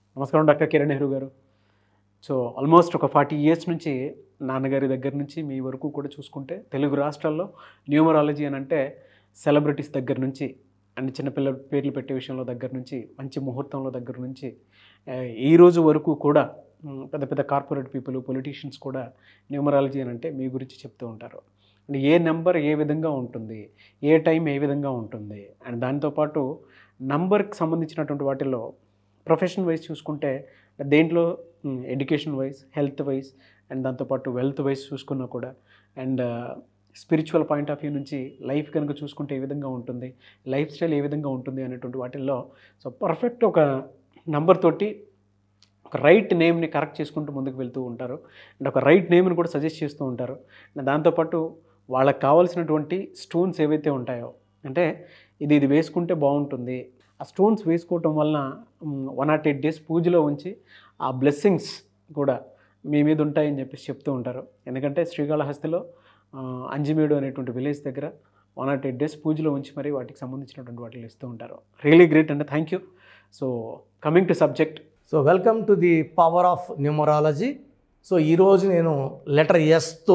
నమస్కారం డాక్టర్ కిరణ్ నెహ్రూ గారు so almost ఒక ఫార్టీ ఇయర్స్ నుంచి నాన్నగారి దగ్గర నుంచి మీ వరకు కూడా చూసుకుంటే తెలుగు రాష్ట్రాల్లో న్యూమరాలజీ అని అంటే సెలబ్రిటీస్ దగ్గర నుంచి అండ్ చిన్నపిల్లల పేర్లు పెట్టే విషయంలో దగ్గర నుంచి మంచి ముహూర్తంలో దగ్గర నుంచి ఆ, ఈ రోజు వరకు కూడా మ్, పెద్ద పెద్ద కార్పొరేట్ పీపుల్ పొలిటీషియన్స్ కూడా న్యూమరాలజీ అని అంటే మీ గురించి చెప్తూ ఉంటారు అండ్ ఏ నెంబర్ ఏ విధంగా ఉంటుంది ఏ టైం ఏ విధంగా ఉంటుంది అండ్ దాంతోపాటు నంబర్కి సంబంధించినటువంటి వాటిల్లో ప్రొఫెషన్ వైజ్ చూసుకుంటే దేంట్లో education wise health wise and దాంతోపాటు వెల్త్ వైజ్ చూసుకున్నా కూడా and spiritual point of view నుంచి లైఫ్ కనుక చూసుకుంటే ఏ విధంగా ఉంటుంది లైఫ్ స్టైల్ ఏ విధంగా ఉంటుంది అనేటువంటి వాటిల్లో సో పర్ఫెక్ట్ ఒక నంబర్ తోటి ఒక రైట్ నేమ్ని కరెక్ట్ చేసుకుంటూ ముందుకు వెళ్తూ ఉంటారు అండ్ ఒక రైట్ నేమ్ని కూడా సజెస్ట్ చేస్తూ ఉంటారు అండ్ దాంతోపాటు వాళ్ళకి కావాల్సినటువంటి స్టోన్స్ ఏవైతే ఉంటాయో అంటే ఇది ఇది వేసుకుంటే బాగుంటుంది ఆ స్టోన్స్ వేసుకోవటం వలన వన్ నాట్ ఎయిట్ డేస్ పూజలో ఉంచి ఆ బ్లెస్సింగ్స్ కూడా మీ మీద ఉంటాయని చెప్పేసి చెప్తూ ఉంటారు ఎందుకంటే శ్రీకాళహస్తిలో ఆ, అంజిమేడు అనేటువంటి విలేజ్ దగ్గర వన్ నాట్ ఎయిట్ డేస్ పూజలో ఉంచి మరి వాటికి సంబంధించినటువంటి వాటిని ఇస్తూ ఉంటారు రియలీ గ్రేట్ అంటే thank you so coming to subject so welcome to the power of numerology so ఈరోజు నేను లెటర్ ఎస్తో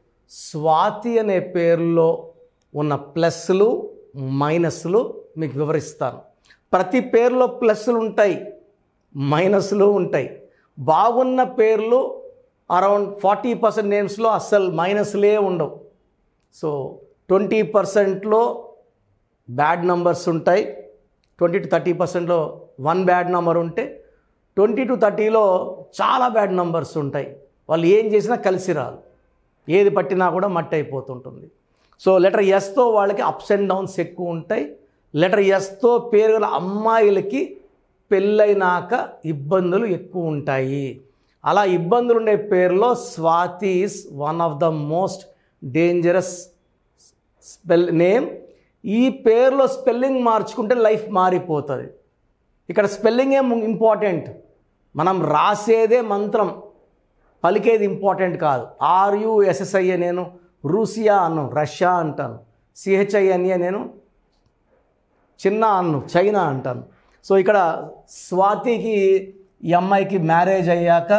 స్వాతి అనే పేరులో ఉన్న ప్లస్లు మైనస్లు మీకు వివరిస్తాను ప్రతి పేరులో ప్లస్లు ఉంటాయి మైనస్లు ఉంటాయి బాగున్న పేర్లు అరౌండ్ ఫార్టీ పర్సెంట్ నేమ్స్లో అస్సలు మైనస్లే ఉండవు సో ట్వంటీ పర్సెంట్లో బ్యాడ్ నంబర్స్ ఉంటాయి ట్వంటీ టు థర్టీ పర్సెంట్లో వన్ బ్యాడ్ నెంబర్ ఉంటే ట్వంటీ టు థర్టీలో చాలా బ్యాడ్ నంబర్స్ ఉంటాయి వాళ్ళు ఏం చేసినా కలిసి రాదు ఏది పట్టినా కూడా మట్టి అయిపోతుంటుంది సో లెటర్ ఎస్తో వాళ్ళకి అప్స్ అండ్ డౌన్స్ ఎక్కువ ఉంటాయి లెటర్ ఎస్తో పేరు గల అమ్మాయిలకి పెళ్ళైనాక ఇబ్బందులు ఎక్కువ ఉంటాయి అలా ఇబ్బందులు ఉండే పేరులో Swathi is one of the most dangerous spell name ఈ పేరులో స్పెల్లింగ్ మార్చుకుంటే లైఫ్ మారిపోతుంది ఇక్కడ స్పెల్లింగ్ ఏం ఇంపార్టెంట్ మనం రాసేదే మంత్రం పలికేది ఇంపార్టెంట్ కాదు ఆర్యుఎస్ఎస్ఐ నేను రూసియా అన్ను రష్యా అంటాను సిహెచ్ఐఎన్ఏ నేను చిన్న అన్ను చైనా అంటాను సో ఇక్కడ స్వాతికి ఈ అమ్మాయికి మ్యారేజ్ అయ్యాక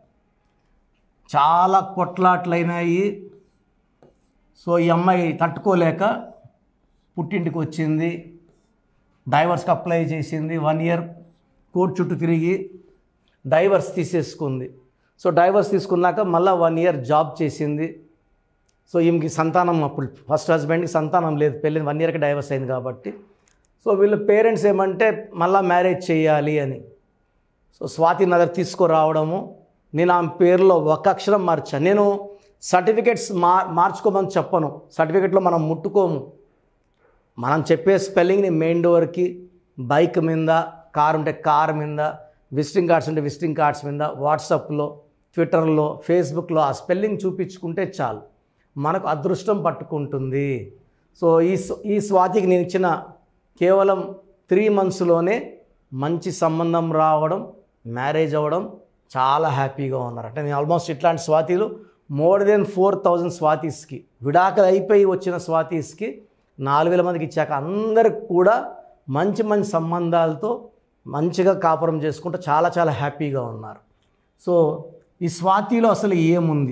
చాలా కొట్లాట్లయినాయి సో ఈ అమ్మాయి తట్టుకోలేక పుట్టింటికి వచ్చింది డైవర్స్కి అప్లై చేసింది వన్ ఇయర్ కోర్టు చుట్టూ తిరిగి డైవర్స్ తీసేసుకుంది సో డైవర్స్ తీసుకున్నాక మళ్ళీ వన్ ఇయర్ జాబ్ చేసింది సో ఈమెకి సంతానం అప్పుడు ఫస్ట్ హస్బెండ్కి సంతానం లేదు పెళ్ళి వన్ ఇయర్కి డైవర్స్ అయింది కాబట్టి సో వీళ్ళ పేరెంట్స్ ఏమంటే మళ్ళీ మ్యారేజ్ చేయాలి అని సో స్వాతి నగర్ తీసుకురావడము నేను ఆమె పేరులో ఒక అక్షరం మార్చాను నేను సర్టిఫికెట్స్ మార్ మార్చుకోమని చెప్పను సర్టిఫికెట్లో మనం ముట్టుకోము మనం చెప్పే స్పెల్లింగ్ని మెయిన్ డోర్కి బైక్ మీద కార్ ఉంటే కార్ మీద విజిటింగ్ కార్డ్స్ ఉంటే విజిటింగ్ కార్డ్స్ మీద వాట్సాప్లో ట్విట్టర్లో ఫేస్బుక్లో ఆ స్పెల్లింగ్ చూపించుకుంటే చాలు మనకు అదృష్టం పట్టుకుంటుంది సో ఈ స్వ- ఈ స్వాతికి నేను ఇచ్చిన కేవలం త్రీ మంత్స్లోనే మంచి సంబంధం రావడం మ్యారేజ్ అవ్వడం చాలా హ్యాపీగా ఉన్నారు అంటే నేను ఆల్మోస్ట్ ఇట్లాంటి స్వాతిలు మోర్ దెన్ ఫోర్ థౌజండ్ స్వాతీస్కి విడాకులు అయిపోయి వచ్చిన స్వాతీస్కి నాలుగు వేల మందికి ఇచ్చాక అందరికి కూడా మంచి మంచి సంబంధాలతో మంచిగా కాపురం చేసుకుంటూ చాలా చాలా హ్యాపీగా ఉన్నారు సో ఈ స్వాతిలో అసలు ఏముంది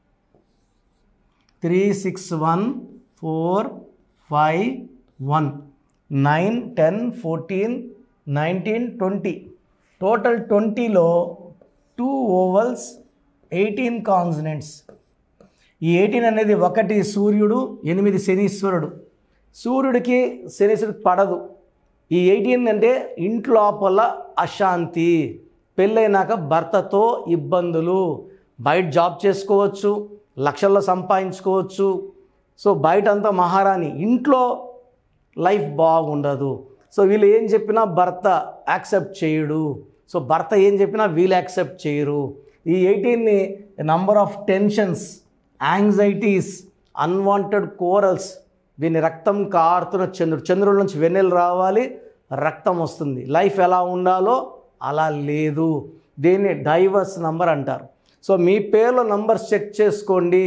three six one four five one nine ten fourteen nineteen twenty total ట్వంటీలో టూ ఓవల్స్ ఎయిటీన్ కాన్సనెంట్స్ ఈ ఎయిటీన్ అనేది ఒకటి సూర్యుడు ఎనిమిది శనీశ్వరుడు సూర్యుడికి శనీశ్వరుడికి పడదు ఈ ఎయిటీన్ అంటే ఇంట్లోపల అశాంతి పెళ్ళైనాక భర్తతో ఇబ్బందులు బయట జాబ్ చేసుకోవచ్చు లక్షల్లో సంపాదించుకోవచ్చు సో బయట అంతా మహారాణి ఇంట్లో లైఫ్ బాగుండదు సో వీళ్ళు ఏం చెప్పినా భర్త యాక్సెప్ట్ చేయడు సో భర్త ఏం చెప్పినా వీళ్ళు యాక్సెప్ట్ చేయరు ఈ ఎయిటీన్ని number of tensions anxieties unwanted quarrels దీని రక్తం కారుతున్న చంద్రుడు చంద్రుడి నుంచి వెన్నెలు రావాలి రక్తం వస్తుంది లైఫ్ ఎలా ఉండాలో అలా లేదు దీన్ని డైవర్స్ నంబర్ అంటారు సో మీ పేర్లో నంబర్స్ చెక్ చేసుకోండి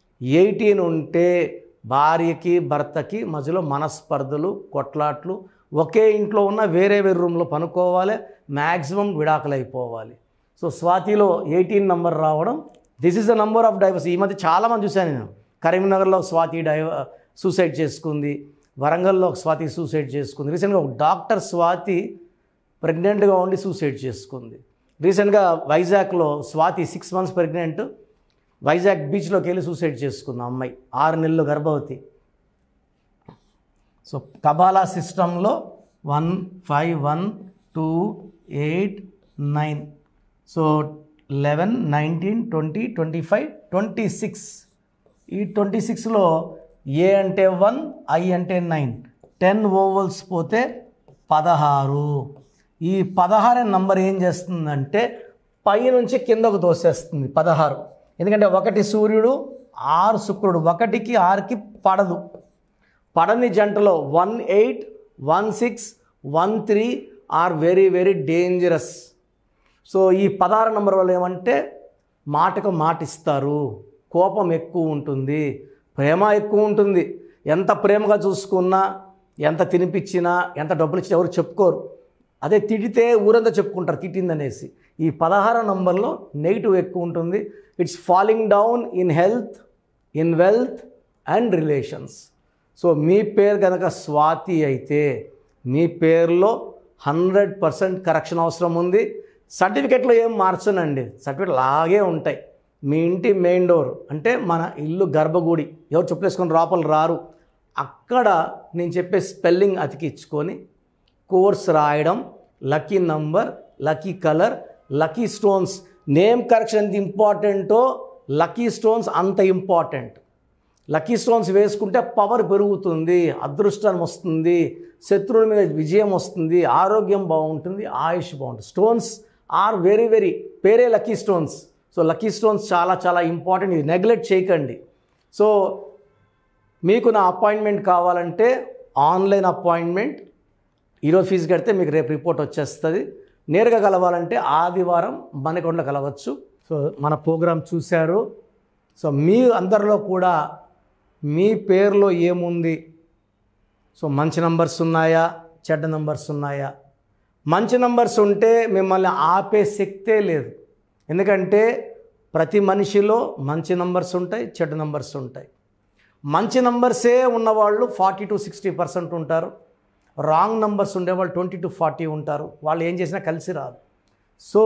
ఎయిటీన్ ఉంటే భార్యకి భర్తకి మధ్యలో మనస్పర్ధలు కొట్లాట్లు ఒకే ఇంట్లో ఉన్న వేరే వేరే రూమ్లో పనుకోవాలి మ్యాక్సిమం విడాకులు అయిపోవాలి సో స్వాతిలో ఎయిటీన్ నంబర్ రావడం this is the number of divorce ఈ మధ్య చాలామంది చూశాను నేను కరీంనగర్లో ఒక స్వాతి డైవ సూసైడ్ చేసుకుంది వరంగల్లో ఒక స్వాతి సూసైడ్ చేసుకుంది రీసెంట్గా ఒక డాక్టర్ స్వాతి ప్రెగ్నెంట్గా ఉండి సూసైడ్ చేసుకుంది రీసెంట్గా వైజాగ్లో Swathi six months pregnant Vizag బీచ్లోకి వెళ్ళి సూసైడ్ చేసుకుంది ఆ అమ్మాయి ఆరు నెలలు గర్భవతి సో కబాలా సిస్టంలో one five one two eight nine so eleven nineteen twenty twenty five twenty six ఈ ట్వంటీ సిక్స్లో ఏ అంటే వన్ ఐ అంటే నైన్ టెన్ ఓవల్స్ పోతే పదహారు ఈ పదహారు నంబర్ ఏం చేస్తుందంటే పై నుంచి కిందకు తోసేస్తుంది పదహారు ఎందుకంటే ఒకటి సూర్యుడు ఆరు శుక్రుడు ఒకటికి ఆరుకి పడదు పడని జంటలో one eight one six one three are very very dangerous so ఈ పదహారు నంబర్ వల్ల ఏమంటే మాటకు మాట ఇస్తారు కోపం ఎక్కువ ఉంటుంది ప్రేమ ఎక్కువ ఉంటుంది ఎంత ప్రేమగా చూసుకున్నా ఎంత తినిపించినా ఎంత డబ్బులు ఇచ్చినా ఎవరు చెప్పుకోరు అదే తిడితే ఊరంతా చెప్పుకుంటారు తిట్టిందనేసి ఈ పదహారు నంబర్లో నెగిటివ్ ఎక్కువ ఉంటుంది it's falling down in health in wealth and relations so మీ పేరు కనుక స్వాతి అయితే మీ పేరులో హండ్రెడ్ పర్సెంట్ కరెక్షన్ అవసరం ఉంది సర్టిఫికెట్లో ఏం మార్చనండి సర్టిఫికెట్ లాగే ఉంటాయి మీ ఇంటి మెయిన్ డోర్ అంటే మన ఇల్లు గర్భగుడి ఎవరు చెప్పులేసుకొని లోపల రారు అక్కడ నేను చెప్పే స్పెల్లింగ్ అతికించుకొని కోర్స్ రాయడం lucky number lucky colour lucky stones name correction ఎంత ఇంపార్టెంటో లక్కీ స్టోన్స్ అంత ఇంపార్టెంట్ లక్కీ స్టోన్స్ వేసుకుంటే పవర్ పెరుగుతుంది అదృష్టం వస్తుంది శత్రువుల మీద విజయం వస్తుంది ఆరోగ్యం బాగుంటుంది ఆయుష్ బాగుంటుంది స్టోన్స్ ఆర్ వెరీ వెరీ పేరే lucky stones so lucky stones చాలా చాలా ఇంపార్టెంట్ ఇది నెగ్లెక్ట్ చేయకండి సో మీకు నా అపాయింట్మెంట్ కావాలంటే ఆన్లైన్ అపాయింట్మెంట్ ఈరోజు ఫీజు కడితే మీకు రేపు రిపోర్ట్ వచ్చేస్తుంది నేరుగా కలవాలంటే ఆదివారం మనకొండ కలవచ్చు సో మన ప్రోగ్రాం చూశారు సో మీ అందరిలో కూడా మీ పేరులో ఏముంది సో మంచి నంబర్స్ ఉన్నాయా చెడ్డ నంబర్స్ ఉన్నాయా మంచి నంబర్స్ ఉంటే మిమ్మల్ని ఆపే శక్తే లేదు ఎందుకంటే ప్రతి మనిషిలో మంచి నంబర్స్ ఉంటాయి చెడ్డ నంబర్స్ ఉంటాయి మంచి నంబర్సే ఉన్నవాళ్ళు ఫార్టీ టు సిక్స్టీ పర్సెంట్ ఉంటారు రాంగ్ నంబర్స్ ఉండేవాళ్ళు ట్వంటీ టు ఫార్టీ ఉంటారు వాళ్ళు ఏం చేసినా కలిసి రాదు సో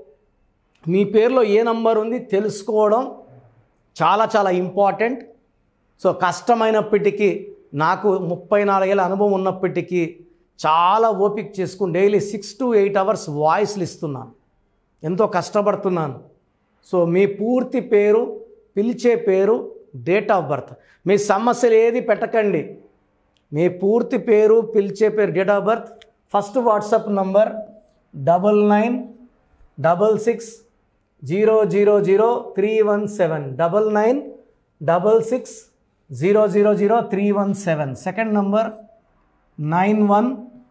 మీ పేరులో ఏ నంబర్ ఉంది తెలుసుకోవడం చాలా చాలా ఇంపార్టెంట్ సో కష్టమైనప్పటికీ నాకు ముప్పై నాలుగేళ్ళ అనుభవం ఉన్నప్పటికీ చాలా ఓపిక చేసుకుని daily six to eight hours వాయిస్లు ఇస్తున్నాను ఎంతో కష్టపడుతున్నాను సో మీ పూర్తి పేరు పిలిచే పేరు డేట్ ఆఫ్ బర్త్ మీ సమస్యలు ఏది పెట్టకండి మీ పూర్తి పేరు పిలిచే పేరు date of birth first WhatsApp number double nine double six zero zero zero three one seven double nine double six zero zero zero three one seven second number nine one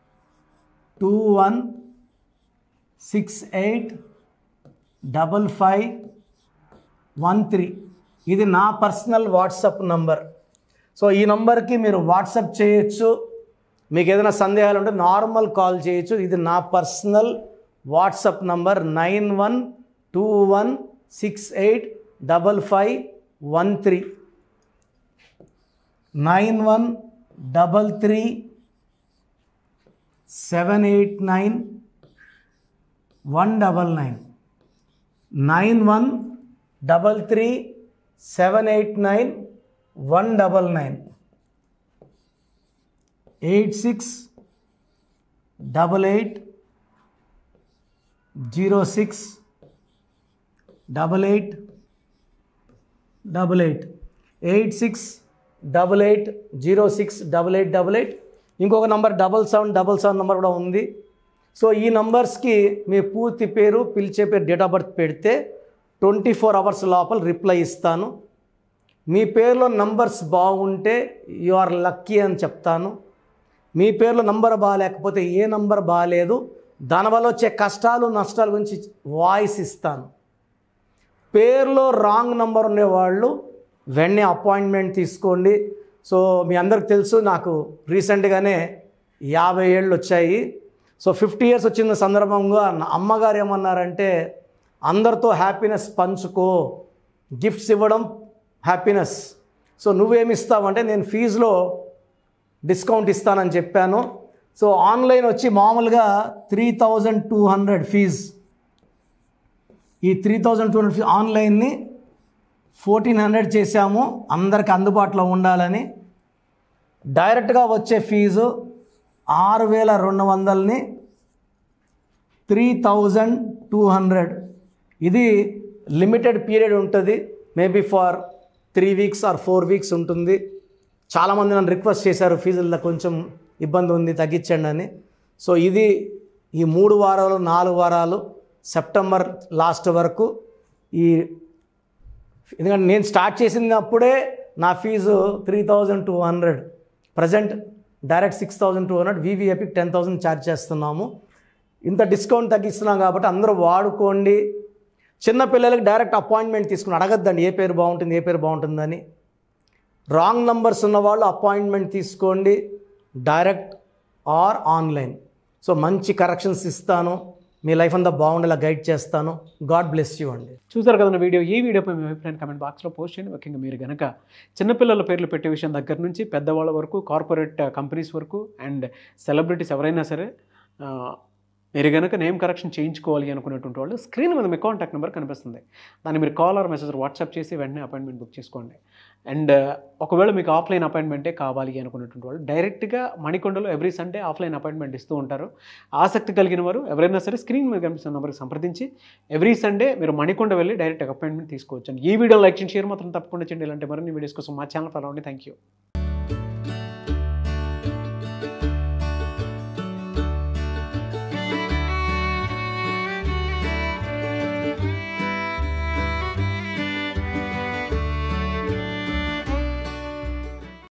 two one six eight double five one three ఇది నా personal WhatsApp number so ఈ నంబర్కి మీరు WhatsApp చేయొచ్చు మీకు ఏదైనా సందేహాలు ఉంటే నార్మల్ కాల్ చేయొచ్చు ఇది నా personal WhatsApp number nine one two one six eight double five one three nine one double three seven eight nine one double nine nine one double three seven eight nine one double nine eight six double eight zero six double eight double eight eight six double eight zero six double eight double eight ఇంకొక number double seven double seven number కూడా ఉంది so ఈ నంబర్స్కి మీ పూర్తి పేరు పిలిచే పేరు date of birth పెడితే twenty four hours లోపల రిప్లై ఇస్తాను మీ పేరులో నంబర్స్ బాగుంటే యు ఆర్ లక్కీ అని చెప్తాను మీ పేరులో నంబర్ బాగాలేకపోతే ఏ నంబర్ బాగాలేదు దానివల్ల వచ్చే కష్టాలు నష్టాల గురించి వాయిస్ ఇస్తాను పేరులో రాంగ్ నంబర్ ఉండేవాళ్ళు వెంటనే అపాయింట్మెంట్ తీసుకోండి సో మీ అందరికి తెలుసు నాకు రీసెంట్గానే యాభై ఏళ్ళు వచ్చాయి సో ఫిఫ్టీ ఇయర్స్ వచ్చిన సందర్భంగా నా అమ్మగారు ఏమన్నారంటే అందరితో హ్యాపీనెస్ పంచుకో గిఫ్ట్స్ ఇవ్వడం హ్యాపీనెస్ సో నువ్వేమి ఇస్తావంటే నేను ఫీజులో డిస్కౌంట్ ఇస్తానని చెప్పాను సో ఆన్లైన్ వచ్చి మామూలుగా three thousand two hundred fees ఈ three thousand two hundred fees ఆన్లైన్ని ఫోర్టీన్ హండ్రెడ్ చేశాము అందరికి అందుబాటులో ఉండాలని డైరెక్ట్గా వచ్చే ఫీజు ఆరు వేల రెండు వందలని త్రీ థౌజండ్ టూ హండ్రెడ్ ఇది లిమిటెడ్ పీరియడ్ ఉంటుంది maybe for three weeks or four weeks ఉంటుంది చాలామంది నన్ను రిక్వెస్ట్ చేశారు ఫీజుల్లో కొంచెం ఇబ్బంది ఉంది తగ్గించండి అని సో ఇది ఈ మూడు వారాలు నాలుగు వారాలు సెప్టెంబర్ లాస్ట్ వరకు ఈ ఎందుకంటే నేను స్టార్ట్ చేసినప్పుడే నా fee three thousand two hundred present direct six thousand two hundred VVIP ten thousand charge చేస్తున్నాము ఇంత డిస్కౌంట్ తగ్గిస్తున్నాం కాబట్టి అందరూ వాడుకోండి చిన్న పిల్లలకి డైరెక్ట్ అపాయింట్మెంట్ తీసుకుని అడగద్దండి ఏ పేరు బాగుంటుంది ఏ పేరు బాగుంటుందని రాంగ్ నంబర్స్ ఉన్న వాళ్ళు అపాయింట్మెంట్ తీసుకోండి డైరెక్ట్ ఆర్ ఆన్లైన్ సో మంచి కరెక్షన్స్ ఇస్తాను మీ లైఫ్ అంతా బాగుండేలా గైడ్ చేస్తాను గాడ్ బ్లెస్ యూ అండి చూసారు కదా నా వీడియో ఈ వీడియోపై మీ అభిప్రాయం కమెంట్ బాక్స్లో పోస్ట్ చేయండి ముఖ్యంగా మీరు కనుక చిన్నపిల్లల పేర్లు పెట్టే విషయం దగ్గర నుంచి పెద్దవాళ్ళ వరకు కార్పొరేట్ కంపెనీస్ వరకు అండ్ సెలబ్రిటీస్ ఎవరైనా సరే ఆ, మీరు కనుక నేమ్ కరెక్షన్ చేయించుకోవాలి అనుకునేటువంటి వాళ్ళు స్క్రీన్ మీద మీ కాంటాక్ట్ నెంబర్ కనిపిస్తుంది దాన్ని మీరు కాల్ ఆర్ మెసేజ్ వాట్సాప్ చేసి వెంటనే అపాయింట్మెంట్ బుక్ చేసుకోండి అండ్ ఒకవేళ మీకు ఆఫ్లైన్ అపాయింట్మెంటే కావాలి అనుకునేటువంటి వాళ్ళు డైరెక్ట్గా మణికొండలో ఎవ్రీ సండే ఆఫ్లైన్ అపాయింట్మెంట్ ఇస్తూ ఉంటారు ఆసక్తి కలిగిన వారు ఎవరైనా సరే స్క్రీన్ మీద కనిపిస్తున్న నెంబర్కి సంప్రదించి ఎవ్రీ సండే మీరు మణికొండ వెళ్ళి డైరెక్ట్ అపాయింట్మెంట్ తీసుకోవచ్చు అండి ఈ వీడియో లైక్ చేయండి షేర్ మాత్రం తప్పకుండా చేయండి ఇలాంటి మరిన్ని వీడియోస్ కోసం మా ఛానల్ ఫాలో అవ్వండి థ్యాంక్ యూ